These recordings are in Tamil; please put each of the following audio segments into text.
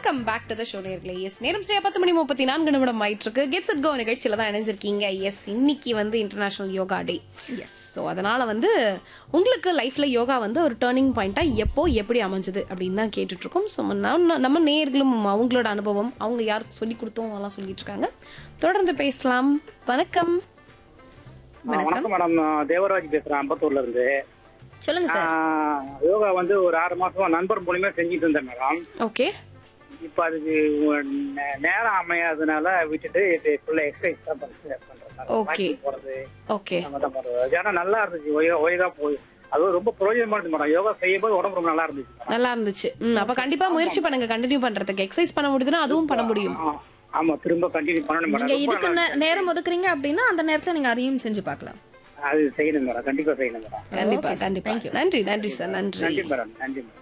Welcome back to the show நேர்களே எஸ் நேரம் சரியா பத்து மணி முப்பத்தி நான்கு நிமிடம் ஆயிட்டு இருக்கு கெட்ஸ் இட் கோ நிகழ்ச்சியில தான் இணைஞ்சிருக்கீங்க எஸ் இன்னைக்கு வந்து international yoga day yes so அதனால வந்து உங்களுக்கு லைஃப்ல யோகா வந்து ஒரு டேர்னிங் பாயிண்டா எப்போ எப்படி அமைஞ்சது அப்படின்னு தான் கேட்டுட்டு இருக்கோம் ஸோ நம்ம நம்ம நேர்களும் அவங்களோட அனுபவம் அவங்க யாருக்கு சொல்லி கொடுத்தோம் அதெல்லாம் சொல்லிட்டு இருக்காங்க தொடர்ந்து பேசலாம் வணக்கம் வணக்கம் மேடம் நான் தேவராஜ் பேசுறேன் அம்பத்தூர்ல இருந்து சொல்லுங்க சார் ஆஹ், யோகா வந்து ஒரு ஆறு மாசமா நண்பர் மூலியமா செஞ்சுட்டு இருந்தேன் மேடம் ஓகே இப்ப அதுக்கு நே- நேரம் அமையாததுனால விட்டுட்டு இது ஃபுல்லா எக்ஸசைஸ் தான் பண்றேன் பண்றேன் Okay. Walking போறது ஓகே அந்த மாதிரி தான் பண்றது ஏன்னா நல்லா இருந்துச்சு ஒய்கா ஒய்கா போய் அது ரொம்ப பிரயோஜனமா இருந்துச்சு மேடம் யோகா செய்யும் போது உடம்பு ரொம்ப நல்லா இருந்துச்சு மேடம் நல்லா இருந்துச்சு ம் அப்ப கண்டிப்பா முயற்சி பண்ணுங்க கண்டினியூ பண்றதுக்கு எக்ஸசைஸ் பண்ண முடியுதுன்னா அதுவும் பண்ண முடியும் ஆ, ஆமா திரும்ப கண்டினியூ பண்ணணும் நீங்க மேடம் ரொம்ப இதுக்கு நல்லா நே- நேரம் ஒதுக்குறீங்க அப்படின்னா அந்த நேரத்துல நீங்க அதையும் செஞ்சு பார்க்கலாம் அது செய்யணும் மேடம் கண்டிப்பா செய்யணும் மேடம் கண்டிப்பா Okay, sir. கண்டிப்பா Thank you. நன்றி நன்றி சார் நன்றி நன்றி மேடம் நன்றி மேடம்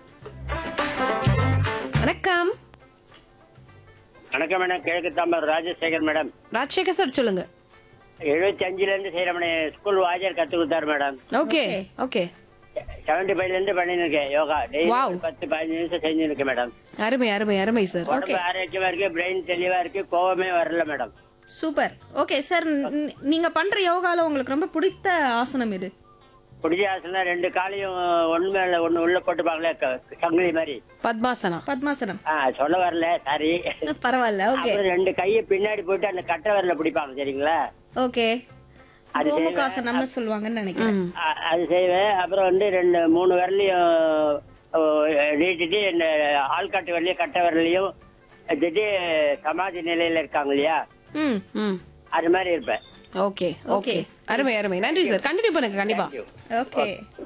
வணக்கம் வணக்கம் மேடம் கிழக்கு தாம்பரம் ராஜசேகர் மேடம் ராஜசேகர் சார் சொல்லுங்க எழுபத்தி அஞ்சுல இருந்து செய்யற மேடம் ஸ்கூல் வாத்தியார் கத்து கொடுத்தாரு மேடம் ஓகே ஓகே செவன்டி ஃபைவ்ல இருந்து பண்ணிட்டு இருக்கேன் யோகா டெய்லி Wow. ஒரு பத்து பதினஞ்சு நிமிஷம் செஞ்சு இருக்கேன் மேடம் அருமை அருமை அருமை சார் உடம்பு ஆரோக்கியமா இருக்கு பிரெயின் தெளிவா இருக்கு கோவமே வரல மேடம் சூப்பர் ஓகே சார் நீங்க பண்ற யோகால உங்களுக்கு ரொம்ப பிடித்த ஆசனம் இது பிடிச்ச ஆசனம் ரெண்டு காலையும் ஒண்ணு மேல ஒண்ணு உள்ள போட்டுப்பாங்களே க- சங்கிலி மாதிரி பத்மாசனா பத்மாசனம் ஆ சொல்ல வரல சாரி பரவாயில்ல ஓகே அப்புறம் ரெண்டு கையை பின்னாடி போட்டு அந்த கட்டை வரல பிடிப்பாங்க சரிங்களா ஓகே அது கோமுகாசனம்னு சொல்லுவாங்கன்னு நினைக்கிறேன் ம் அ- அது செய்வேன் அப்புறம் வந்து ரெண்டு மூணு விரலையும் ஓ, நீட்டிட்டு இந்த ஆள்காட்டு விரலையும் கட்டை விரலையும் வச்சுட்டு சமாதி நிலையில இருக்காங்க இல்லையா ம் ம் அது மாதிரி இருப்பேன் ஓகே ஓகே அருமை அருமை நன்றி சார் கண்டினியூ பண்ணுங்க கண்டிப்பா ஓகே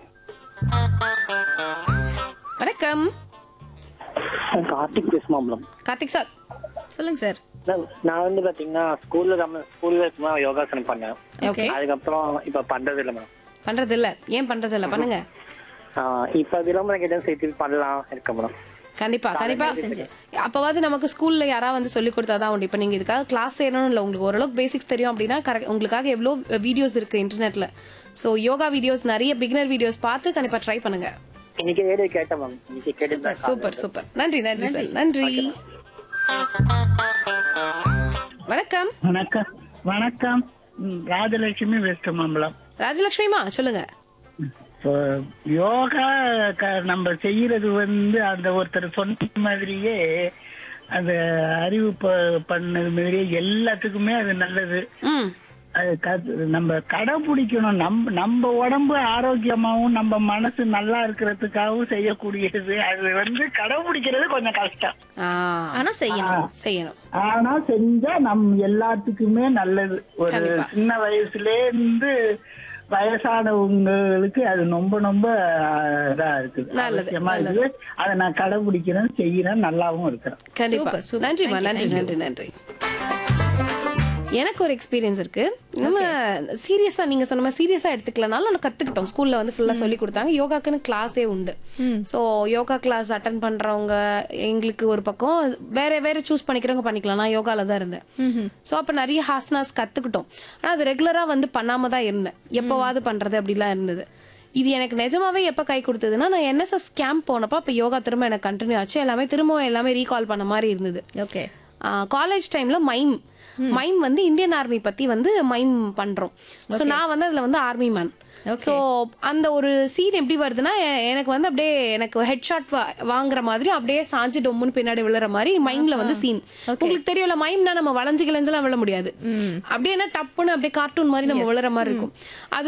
வணக்கம் கார்த்திக் பேசுமா மேடம் கார்த்திக் சார் சொல்லுங்க சார் மேம், நான் வந்து பாத்தீங்கன்னா ஸ்கூல்ல நம்ம ஸ்கூல்ல சும்மா யோகாசனம் பண்ணேன் ஓகே அதுக்கப்புறம் இப்ப பண்றது இல்ல மேடம் பண்றது இல்ல ஏன் பண்றது இல்ல பண்ணுங்க ஆஹ் இப்ப விளம்பரம் கேட்டா சேர்த்து பண்ணலாம் இருக்க மேடம் கண்டிப்பா கண்டிப்பா அப்பவாது நமக்கு ஸ்கூல்ல யாராவது வந்து சொல்லி கொடுத்தாதான் உண்டு இப்ப நீங்க இதுக்காக கிளாஸ் செய்யணும் இல்ல உங்களுக்கு ஓரளவுக்கு பேசிக்ஸ் தெரியும் அப்படின்னா கரெக்ட் உங்களுக்காக எவ்வளவு வீடியோஸ் இருக்கு இன்டர்நெட்ல சோ யோகா வீடியோஸ் நிறைய பிகினர் வீடியோஸ் பார்த்து கண்டிப்பா ட்ரை பண்ணுங்க இன்னைக்கு ரேடியோ கேட்டேன் மேம் இன்னைக்கு கேட்டு சூப்பர் சூப்பர் நன்றி நன்றி சார் நன்றி வணக்கம் வணக்கம் ம், ராஜலட்சுமி வெஸ்ட் மாம்பலம் ராஜலட்சுமிமா சொல்லுங்க இப்போ யோகா க- நம்ம செய்யறது வந்து அந்த ஒருத்தர் சொன்ன மாதிரியே அந்த அறிவு ப- பண்ணது மாதிரியே எல்லாத்துக்குமே அது நல்லது ம் அது க- நம்ம கடைபிடிக்கணும் நம்ம நம்ம உடம்பு ஆரோக்கியமாவும் நம்ம மனசு நல்லா இருக்கிறதுக்காகவும் செய்யக்கூடியது அது வந்து கடைபிடிக்கிறது கொஞ்சம் கஷ்டம் ஆ, ஆனா செய்யணும் செய்யணும் ஆனா செஞ்சா நம் எல்லாத்துக்குமே நல்லது ஒரு கண்டிப்பா. சின்ன வயசுல இருந்து வயசானவங்களுக்கு அது ரொம்ப ரொம்ப ஆஹ், இதா இருக்குது நல்லது, அவசியமா நல்லது. இருக்குது அதை நான் கடைபிடிக்கிறேன் செய்யறேன் நல்லாவும் இருக்கிறேன் கண்டிப்பா Super, super. நன்றிமா Thank you, நன்றி thank you. நன்றி நன்றி எனக்கு ஒரு எக்ஸ்பீரியன்ஸ் இருக்கு நம்ம சீரியஸா நீங்க சொன்ன மாதிரி சீரியஸா எடுத்துக்கலனாலும் நம்ம கத்துக்கிட்டோம் ஸ்கூல்ல வந்து ஃபுல்லா சொல்லி கொடுத்தாங்க யோகாக்குன்னு கிளாஸே உண்டு சோ யோகா கிளாஸ் அட்டன் பண்றவங்க எங்களுக்கு ஒரு பக்கம் வேற வேற சூஸ் பண்ணிக்கிறவங்க பண்ணிக்கலாம் நான் யோகால தான் இருந்தேன் சோ அப்ப நிறைய ஹாஸ்னாஸ் கத்துக்கிட்டோம் ஆனா அது ரெகுலரா வந்து பண்ணாம தான் இருந்தேன் எப்பவாவது பண்றது அப்படிலாம் இருந்தது இது எனக்கு நிஜமாவே எப்ப கை கொடுத்ததுன்னா நான் என்எஸ்எஸ் கேம்ப் போனப்ப அப்ப யோகா திரும்ப எனக்கு கண்டினியூ ஆச்சு எல்லாமே திரும்பவும் எல்லாமே ரீகால் பண்ண மாதிரி இருந்தது ஓகே காலேஜ் டைம்ல மைம் மைம் வந்து இந்தியன் ஆர்மி பத்தி வந்து மைம் பண்றோம் சோ நான் வந்து அதுல வந்து ஆர்மி மேன் சோ அந்த ஒரு சீன் எப்படி வருதுன்னா எ- எனக்கு வந்து அப்படியே எனக்கு ஹெட் ஷாட் வாங்குற மாதிரி அப்படியே சாஞ்சு டொம்முன்னு பின்னாடி விழுற மாதிரி மைம்ல வந்து சீன் உங்களுக்கு தெரியும்ல மைம்னா நம்ம வளைஞ்சு கிளைஞ்செல்லாம் விழ முடியாது அப்படியே என்ன டப்புன்னு அப்படியே கார்ட்டூன் மாதிரி நம்ம விழுற மாதிரி இருக்கும் அது